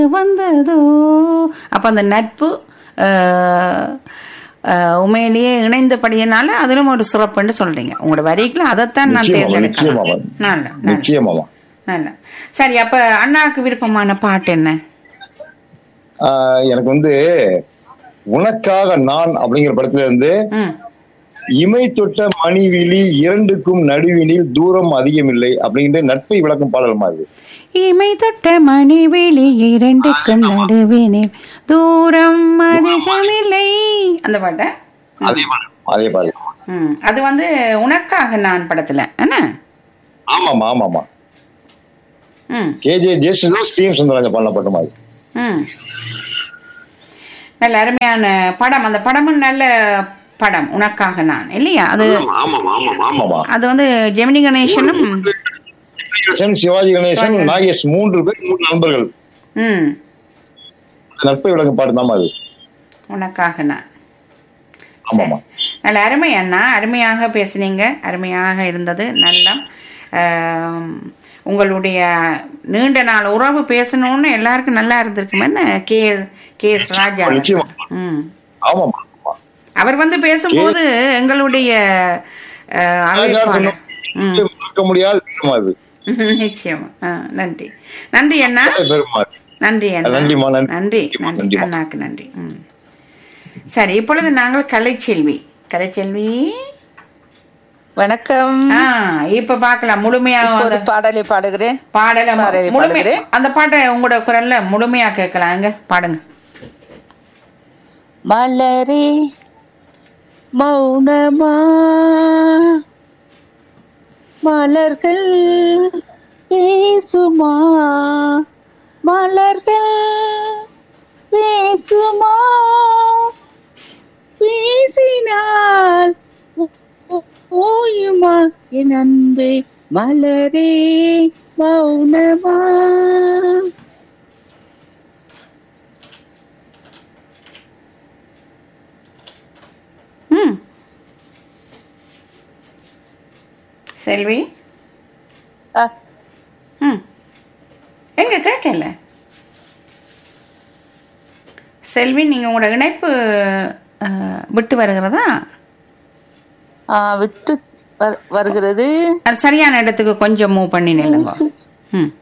வந்ததோ அப்ப அந்த நட்பு அஹ், அஹ், உண்மையிலேயே இணைந்தபடியினால அதிலும் ஒரு சிறப்புன்னு சொல்றீங்க உங்களோட வரிகளை அதைத்தான் நான் நிச்சயமாமா, நிச்சயமாமா. தேர்ந்தெடுக்கிறேன் நல்ல நல்ல நிச்சயமாமா நல்ல சரி அப்ப அண்ணாவுக்கு விருப்பமான பாட்டு என்ன ஆஹ் எனக்கு வந்து உனக்காக நான் அப்படிங்கிற படத்துல இருந்து ம் இமை தொட்ட மணிவிழி இரண்டுக்கும் நடுவினில் தூரம் அதிகமில்லை அப்படிங்கிற நட்பை விளக்கும் பாடல் மாதிரி இமை தொட்ட மணி வெளி இரண்டுக்கும் நடுவினில் தூரம் அதிகமில்லை அந்த பாட்ட அதே பாடல் அதே பாடல் ம் அது வந்து உனக்காக நான் படத்துல என்ன ஆமாமா ஆமாமா ம் கேஜே ஜெயசுதாஸ் டீம் சுந்தரராஜன் பண்ண பாட்டு மாதிரி ம் நல்ல அருமையான படம் அந்த படமும் நல்ல படம் உனக்காக நான் இல்லையா அது ஆமாமா ஆமாமா ஆமாமா அது வந்து ஜெமினி கணேசனும் கணேசன், சிவாஜி கணேசன் நாகேஷ் மூன்று பேர் மூன்று நண்பர்கள் ம் நட்பை விளக்கும் பாட்டு தான் அது உனக்காக நான் ஆமாமா நல்ல அருமை அண்ணா அருமையாக பேசுனீங்க அருமையாக இருந்தது நல்லா ஆம், உங்களுடைய நீண்ட நாள் உறவு பேசணும்னு எல்லாருக்கும் நல்லா இருந்திருக்குமே என்ன கே கே எஸ் ராஜா நிச்சயமா. ம் ஆமாமா ஆமா. அவர் வந்து பேசும்போது எங்களுடைய அஹ், ராஜான்னு சொன்னா அறிவிப்பாளர் ம் மறக்க முடியாத விஷயம் அது நிச்சயமா ஆ, நன்றி நன்றி அண்ணா பெருமா அது. நன்றி அண்ணா நன்றிம்மா, நன்றி. நன்றி நன்றிம்மா, நன்றி நன்றிம்மா. அண்ணாக்கு நன்றி ம் சரி இப்பொழுது நாங்கள் கலைச்செல்வி வணக்கம் ஆ இப்ப பார்க்கலாம் முழுமையா இப்போது அந்த பாடலை பாடுகிறேன் பாடல பாடலை முழுமையா பாடுகிறேன். அந்த பாட்டை உங்களோட குரல்ல முழுமையா கேட்கலாம் எங்க பாடுங்க மலரே மௌனமா மலர்கள் பேசுமா மலர்கள் பேசுமா பேசினால் ஓ- ஓயுமா என் அன்பே மலரே மௌனமா ம் செல்வி ஆ, ம் எங்க கேட்கல செல்வி நீங்க உங்களோட இணைப்பு அஹ், விட்டு வருகிறதா ஆ, விட்டு வரு- வருகிறது அது சரியான இடத்துக்கு கொஞ்சம் மூவ் பண்ணி நில்லுங்க ம்